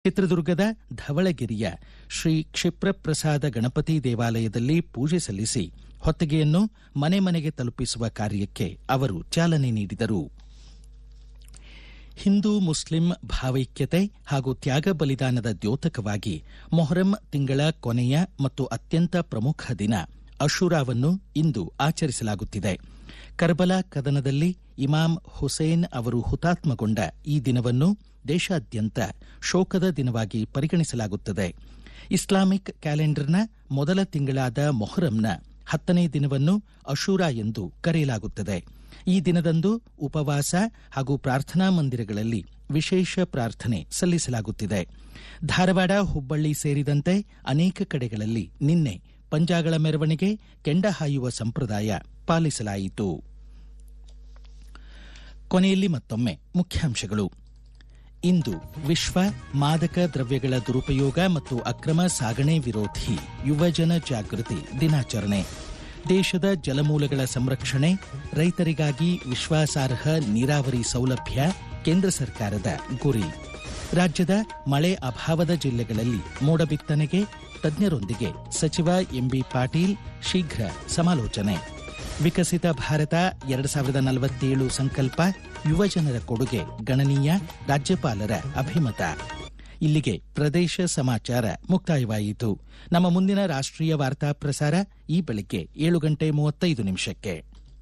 ಚಿತ್ರದುರ್ಗದ ಧವಳಗಿರಿಯ ಶ್ರೀ ಕ್ಷಿಪ್ರಪ್ರಸಾದ ಗಣಪತಿ ದೇವಾಲಯದಲ್ಲಿ ಪೂಜೆ ಸಲ್ಲಿಸಿ ಹೊತ್ತಿಗೆಯನ್ನು ಮನೆ ಮನೆಗೆ ತಲುಪಿಸುವ ಕಾರ್ಯಕ್ಕೆ ಅವರು ಚಾಲನೆ ನೀಡಿದರು ಹಿಂದೂ ಮುಸ್ಲಿಂ ಭಾವೈಕ್ಯತೆ ಹಾಗೂ ತ್ಯಾಗ ಬಲಿದಾನದ ದ್ಯೋತಕವಾಗಿ ಮೊಹರಂ ತಿಂಗಳ ಕೊನೆಯ ಮತ್ತು ಅತ್ಯಂತ ಪ್ರಮುಖ ದಿನ ಅಶೂರಾವನ್ನು ಇಂದು ಆಚರಿಸಲಾಗುತ್ತಿದೆ ಕರ್ಬಲಾ ಕದನದಲ್ಲಿ ಇಮಾಮ್ ಹುಸೇನ್ ಅವರು ಹುತಾತ್ಮಗೊಂಡ ಈ ದಿನವನ್ನು ದೇಶಾದ್ಯಂತ ಶೋಕದ ದಿನವಾಗಿ ಪರಿಗಣಿಸಲಾಗುತ್ತದೆ ಇಸ್ಲಾಮಿಕ್ ಕ್ಯಾಲೆಂಡರ್ನ ಮೊದಲ ತಿಂಗಳಾದ ಮೊಹರಂನ ಹತ್ತನೇ ದಿನವನ್ನು ಅಶೂರಾ ಎಂದು ಕರೆಯಲಾಗುತ್ತದೆ ಈ ದಿನದಂದು ಉಪವಾಸ ಹಾಗೂ ಪ್ರಾರ್ಥನಾ ಮಂದಿರಗಳಲ್ಲಿ ವಿಶೇಷ ಪ್ರಾರ್ಥನೆ ಸಲ್ಲಿಸಲಾಗುತ್ತಿದೆ ಧಾರವಾಡ ಹುಬ್ಬಳ್ಳಿ ಸೇರಿದಂತೆ ಅನೇಕ ಕಡೆಗಳಲ್ಲಿ ನಿನ್ನೆ ಪಂಜಾಗಳ ಮೆರವಣಿಗೆ ಕೆಂಡ ಹಾಯುವ ಸಂಪ್ರದಾಯ ಪಾಲಿಸಲಾಯಿತು ಕೊನೆಯಲ್ಲಿ ಮತ್ತೊಮ್ಮೆ ಮುಖ್ಯಾಂಶಗಳು ಇಂದು ವಿಶ್ವ ಮಾದಕ ದ್ರವ್ಯಗಳ ದುರುಪಯೋಗ ಮತ್ತು ಅಕ್ರಮ ಸಾಗಣೆ ವಿರೋಧಿ ಯುವಜನ ಜಾಗೃತಿ ದಿನಾಚರಣೆ ದೇಶದ ಜಲಮೂಲಗಳ ಸಂರಕ್ಷಣೆ ರೈತರಿಗಾಗಿ ವಿಶ್ವಾಸಾರ್ಹ ನೀರಾವರಿ ಸೌಲಭ್ಯ ಕೇಂದ್ರ ಸರ್ಕಾರದ ಗುರಿ ರಾಜ್ಯದ ಮಳೆ ಅಭಾವದ ಜಿಲ್ಲೆಗಳಲ್ಲಿ ಮೋಡ ಬಿತ್ತನೆಗೆ ತಜ್ಞರೊಂದಿಗೆ ಸಚಿವ ಎಂಬಿ ಪಾಟೀಲ್ ಶೀಘ್ರ ಸಮಾಲೋಚನೆ ವಿಕಸಿತ ಭಾರತ ಎರಡು ಸಾವಿರದ ನಲವತ್ತೇಳು ಸಂಕಲ್ಪ ಯುವಜನರ ಕೊಡುಗೆ ಗಣನೀಯ ರಾಜ್ಯಪಾಲರ ಅಭಿಮತ ಇಲ್ಲಿಗೆ ಪ್ರದೇಶ ಸಮಾಚಾರ ಮುಕ್ತಾಯವಾಯಿತು ನಮ್ಮ ಮುಂದಿನ ರಾಷ್ಟ್ರೀಯ ವಾರ್ತಾ ಪ್ರಸಾರ ಈ ಬೆಳಿಗ್ಗೆ ಏಳು ಗಂಟೆ ಮೂವತ್ತೈದು ನಿಮಿಷಕ್ಕೆ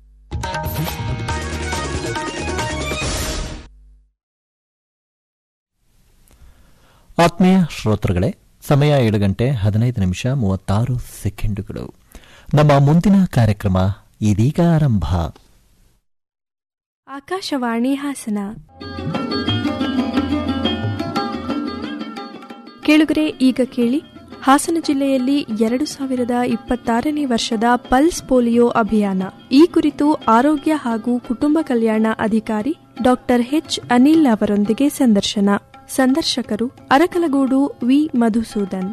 ಆತ್ಮೀಯ ಶ್ರೋತೃಗಳೇ ಸಮಯ ಏಳು ಗಂಟೆ ಹದಿನೈದು ನಿಮಿಷ ಮೂವತ್ತಾರು ಸೆಕೆಂಡುಗಳು ನಮ್ಮ ಮುಂದಿನ ಕಾರ್ಯಕ್ರಮ ಇದೀಗ ಆರಂಭ ಆಕಾಶವಾಣಿ ಹಾಸನ ಕೇಳುಗರೆ ಈಗ ಕೇಳಿ ಹಾಸನ ಜಿಲ್ಲೆಯಲ್ಲಿ ಎರಡು ಸಾವಿರದ ಇಪ್ಪತ್ತಾರನೇ ವರ್ಷದ ಪಲ್ಸ್ ಪೋಲಿಯೋ ಅಭಿಯಾನ ಈ ಕುರಿತು ಆರೋಗ್ಯ ಹಾಗೂ ಕುಟುಂಬ ಕಲ್ಯಾಣ ಅಧಿಕಾರಿ ಡಾಕ್ಟರ್ ಎಚ್ ಅನಿಲ್ ಅವರೊಂದಿಗೆ ಸಂದರ್ಶನ ಸಂದರ್ಶಕರು ಅರಕಲಗೂಡು ವಿ ಮಧುಸೂದನ್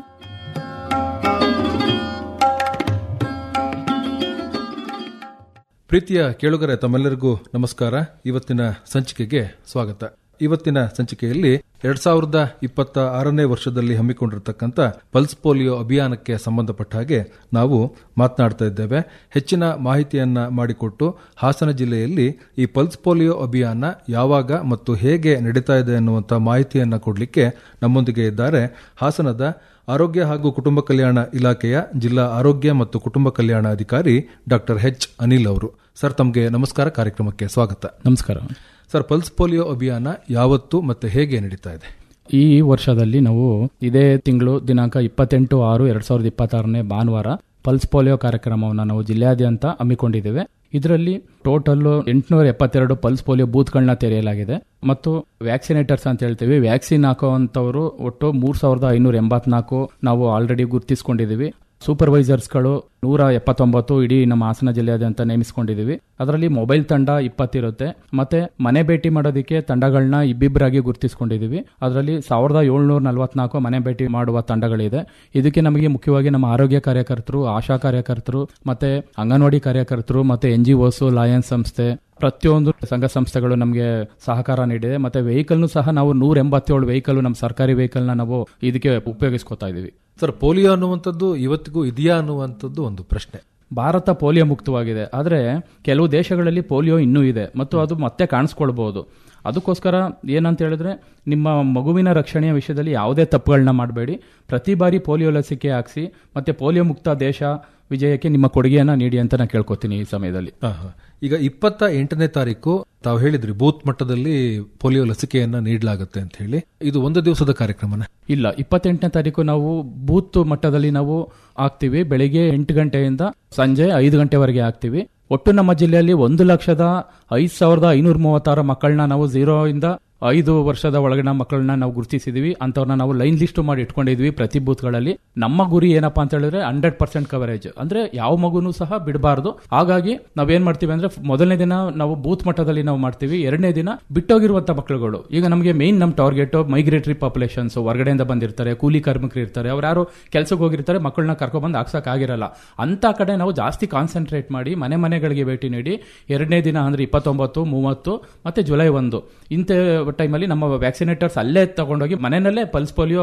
ಪ್ರೀತಿಯ ಕೇಳುಗರೆ ತಮ್ಮೆಲ್ಲರಿಗೂ ನಮಸ್ಕಾರ ಇವತ್ತಿನ ಸಂಚಿಕೆಗೆ ಸ್ವಾಗತ ಇವತ್ತಿನ ಸಂಚಿಕೆಯಲ್ಲಿ ಎರಡ್ ಸಾವಿರದ ಇಪ್ಪತ್ತ ಆರನೇ ವರ್ಷದಲ್ಲಿ ಹಮ್ಮಿಕೊಂಡಿರತಕ್ಕಂಥ ಪಲ್ಸ್ ಪೋಲಿಯೋ ಅಭಿಯಾನಕ್ಕೆ ಸಂಬಂಧಪಟ್ಟ ಹಾಗೆ ನಾವು ಮಾತನಾಡ್ತಾ ಇದ್ದೇವೆ ಹೆಚ್ಚಿನ ಮಾಹಿತಿಯನ್ನ ಮಾಡಿಕೊಟ್ಟು ಹಾಸನ ಜಿಲ್ಲೆಯಲ್ಲಿ ಈ ಪಲ್ಸ್ ಪೋಲಿಯೋ ಅಭಿಯಾನ ಯಾವಾಗ ಮತ್ತು ಹೇಗೆ ನಡೀತಾ ಇದೆ ಅನ್ನುವಂಥ ಮಾಹಿತಿಯನ್ನ ಕೊಡಲಿಕ್ಕೆ ನಮ್ಮೊಂದಿಗೆ ಇದ್ದಾರೆ ಹಾಸನದ ಆರೋಗ್ಯ ಹಾಗೂ ಕುಟುಂಬ ಕಲ್ಯಾಣ ಇಲಾಖೆಯ ಜಿಲ್ಲಾ ಆರೋಗ್ಯ ಮತ್ತು ಕುಟುಂಬ ಕಲ್ಯಾಣ ಅಧಿಕಾರಿ ಡಾಕ್ಟರ್ ಎಚ್ ಅನಿಲ್ ಅವರು ಸರ್ ತಮಗೆ ನಮಸ್ಕಾರ ಕಾರ್ಯಕ್ರಮಕ್ಕೆ ಸ್ವಾಗತ ನಮಸ್ಕಾರ ಸರ್ ಪಲ್ಸ್ ಪೋಲಿಯೋ ಅಭಿಯಾನ ಯಾವತ್ತು ಮತ್ತೆ ಹೇಗೆ ನಡೀತಾ ಇದೆ ಈ ವರ್ಷದಲ್ಲಿ ನಾವು ಇದೇ ತಿಂಗಳು ದಿನಾಂಕ ಇಪ್ಪತ್ತೆಂಟು ಆರು ಎರಡ್ ಸಾವಿರದ ಇಪ್ಪತ್ತಾರನೇ ಭಾನುವಾರ ಪಲ್ಸ್ ಪೋಲಿಯೋ ಕಾರ್ಯಕ್ರಮವನ್ನು ನಾವು ಜಿಲ್ಲೆಯಾದ್ಯಂತ ಹಮ್ಮಿಕೊಂಡಿದ್ದೇವೆ ಇದರಲ್ಲಿ ಟೋಟಲ್ ಎಂಟುನೂರ ಎಪ್ಪತ್ತೆರಡು ಪಲ್ಸ್ ಪೋಲಿಯೋ ಬೂತ್ಗಳನ್ನ ತೆರೆಯಲಾಗಿದೆ ಮತ್ತು ವ್ಯಾಕ್ಸಿನೇಟರ್ಸ್ ಅಂತ ಹೇಳ್ತೀವಿ ವ್ಯಾಕ್ಸಿನ್ ಹಾಕುವಂತವರು ಒಟ್ಟು ಮೂರ್ ಸಾವಿರದ ಐನೂರ ಎಂಬತ್ನಾಲ್ಕು ನಾವು ಆಲ್ರೆಡಿ ಗುರುತಿಸಿಕೊಂಡಿದ್ದೀವಿ ಸೂಪರ್ವೈಸರ್ಸ್ಗಳು ನೂರ ಎಪ್ಪತ್ತೊಂಬತ್ತು ಇಡೀ ನಮ್ಮ ಹಾಸನ ಜಿಲ್ಲೆಯಾದ್ಯಂತ ನೇಮಿಸಿಕೊಂಡಿದ್ದೀವಿ ಅದರಲ್ಲಿ ಮೊಬೈಲ್ ತಂಡ ಇಪ್ಪತ್ತಿರುತ್ತೆ ಮತ್ತೆ ಮನೆ ಭೇಟಿ ಮಾಡೋದಕ್ಕೆ ತಂಡಗಳನ್ನ ಇಬ್ಬಿಬ್ಬರಾಗಿ ಗುರುತಿಸಿಕೊಂಡಿದ್ದೀವಿ ಅದರಲ್ಲಿ ಸಾವಿರದ ಏಳ್ನೂರ ನಲವತ್ನಾಲ್ಕು ಮನೆ ಭೇಟಿ ಮಾಡುವ ತಂಡಗಳಿದೆ ಇದಕ್ಕೆ ನಮಗೆ ಮುಖ್ಯವಾಗಿ ನಮ್ಮ ಆರೋಗ್ಯ ಕಾರ್ಯಕರ್ತರು ಆಶಾ ಕಾರ್ಯಕರ್ತರು ಮತ್ತೆ ಅಂಗನವಾಡಿ ಕಾರ್ಯಕರ್ತರು ಮತ್ತೆ ಎನ್ ಜಿ ಒಸ್ ಲಯನ್ಸ್ ಸಂಸ್ಥೆ ಪ್ರತಿಯೊಂದು ಸಂಘ ಸಂಸ್ಥೆಗಳು ನಮಗೆ ಸಹಕಾರ ನೀಡಿದೆ ಮತ್ತೆ ವೆಹಿಕಲ್ನು ಸಹ ನಾವು ನೂರ ಎಂಬತ್ತೇಳು ವೆಹಿಕಲ್ ನಮ್ಮ ಸರ್ಕಾರಿ ವೆಹಿಕಲ್ನ ನಾವು ಇದಕ್ಕೆ ಉಪಯೋಗಿಸ್ಕೊತಾ ಇದೀವಿ ಸರ್ ಪೋಲಿಯೋ ಅನ್ನುವಂಥದ್ದು ಇವತ್ತಿಗೂ ಇದೆಯಾ ಅನ್ನುವಂಥದ್ದು ಒಂದು ಪ್ರಶ್ನೆ ಭಾರತ ಪೋಲಿಯೋ ಮುಕ್ತವಾಗಿದೆ ಆದರೆ ಕೆಲವು ದೇಶಗಳಲ್ಲಿ ಪೋಲಿಯೋ ಇನ್ನೂ ಇದೆ ಮತ್ತು ಅದು ಮತ್ತೆ ಕಾಣಿಸ್ಕೊಳ್ಬಹುದು ಅದಕ್ಕೋಸ್ಕರ ಏನಂತ ಹೇಳಿದ್ರೆ ನಿಮ್ಮ ಮಗುವಿನ ರಕ್ಷಣೆಯ ವಿಷಯದಲ್ಲಿ ಯಾವುದೇ ತಪ್ಪುಗಳನ್ನ ಮಾಡಬೇಡಿ ಪ್ರತಿ ಬಾರಿ ಪೋಲಿಯೋ ಲಸಿಕೆ ಹಾಕ್ಸಿ ಮತ್ತೆ ಪೋಲಿಯೋ ಮುಕ್ತ ದೇಶ ವಿಜಯಕ್ಕೆ ನಿಮ್ಮ ಕೊಡುಗೆಯನ್ನ ನೀಡಿ ಅಂತ ನಾನು ಕೇಳ್ಕೊತೀನಿ ಈ ಸಮಯದಲ್ಲಿ ಆಹಾ. ಈಗ ಇಪ್ಪತ್ತ ಎಂಟನೇ ತಾರೀಕು ತಾವು ಹೇಳಿದ್ರಿ ಬೂತ್ ಮಟ್ಟದಲ್ಲಿ ಪೋಲಿಯೋ ಲಸಿಕೆಯನ್ನ ನೀಡಲಾಗುತ್ತೆ ಅಂತ ಹೇಳಿ ಇದು ಒಂದು ದಿವಸದ ಕಾರ್ಯಕ್ರಮನ ಇಲ್ಲ ಇಪ್ಪತ್ತೆಂಟನೇ ತಾರೀಕು ನಾವು ಬೂತ್ ಮಟ್ಟದಲ್ಲಿ ನಾವು ಹಾಕ್ತಿವಿ ಬೆಳಿಗ್ಗೆ ಎಂಟು ಗಂಟೆಯಿಂದ ಸಂಜೆ ಐದು ಗಂಟೆವರೆಗೆ ಹಾಕ್ತಿವಿ ಒಟ್ಟು ನಮ್ಮ ಜಿಲ್ಲೆಯಲ್ಲಿ ಒಂದು ಲಕ್ಷದ ಐದು ಸಾವಿರದ ಐನೂರ ಮೂವತ್ತಾರು ಮಕ್ಕಳನ್ನ ನಾವು ಝೀರೋ ಇಂದ ಐದು ವರ್ಷದ ಒಳಗಿನ ಮಕ್ಕಳನ್ನ ನಾವು ಗುರುತಿಸಿದೀವಿ ಅಂತವ್ರನ್ನ ನಾವು ಲೈನ್ ಲಿಸ್ಟ್ ಮಾಡಿ ಇಟ್ಕೊಂಡಿದ್ವಿ ಪ್ರತಿ ಬೂತ್ಗಳಲ್ಲಿ ನಮ್ಮ ಗುರಿ ಏನಪ್ಪಾ ಅಂತ ಹೇಳಿದ್ರೆ ಹಂಡ್ರೆಡ್ ಪರ್ಸೆಂಟ್ ಕವರೇಜ್ ಅಂದ್ರೆ ಯಾವ ಮಗುನೂ ಸಹ ಬಿಡಬಾರ್ದು ಹಾಗಾಗಿ ನಾವೇನ್ ಮಾಡ್ತೀವಿ ಅಂದ್ರೆ ಮೊದಲನೇ ದಿನ ನಾವು ಬೂತ್ ಮಟ್ಟದಲ್ಲಿ ನಾವು ಮಾಡ್ತೀವಿ ಎರಡನೇ ದಿನ ಬಿಟ್ಟೋಗಿರುವಂತ ಮಕ್ಕಳುಗಳು ಈಗ ನಮಗೆ ಮೇನ್ ನಮ್ಮ ಟಾರ್ಗೆಟ್ ಮೈಗ್ರೇಟರಿ ಪಾಪ್ಯುಲೇಷನ್ಸ್ ಹೊರಗಡೆಯಿಂದ ಬಂದಿರ್ತಾರೆ ಕೂಲಿ ಕಾರ್ಮಿಕರು ಇರ್ತಾರೆ ಅವ್ರು ಯಾರು ಕೆಲಸಕ್ಕೆ ಹೋಗಿರ್ತಾರೆ ಮಕ್ಕಳನ್ನ ಕರ್ಕೊಬಂದು ಹಾಕ್ಸಕ್ ಆಗಿರಲ್ಲ ಅಂತ ಕಡೆ ನಾವು ಜಾಸ್ತಿ ಕಾನ್ಸಂಟ್ರೇಟ್ ಮಾಡಿ ಮನೆ ಮನೆಗಳಿಗೆ ಭೇಟಿ ನೀಡಿ ಎರಡನೇ ದಿನ ಅಂದ್ರೆ ಇಪ್ಪತ್ತೊಂಬತ್ತು ಮೂವತ್ತು ಮತ್ತೆ ಜುಲೈ ಒಂದು ಇಂಥ ಟೈಮಲ್ಲಿ ನಮ್ಮ ವ್ಯಾಕ್ಸಿನೇಟರ್ಸ್ ಅಲ್ಲೇ ತಗೊಂಡೋಗಿ ಮನೆಯಲ್ಲೇ ಪಲ್ಸ್ ಪೋಲಿಯೋ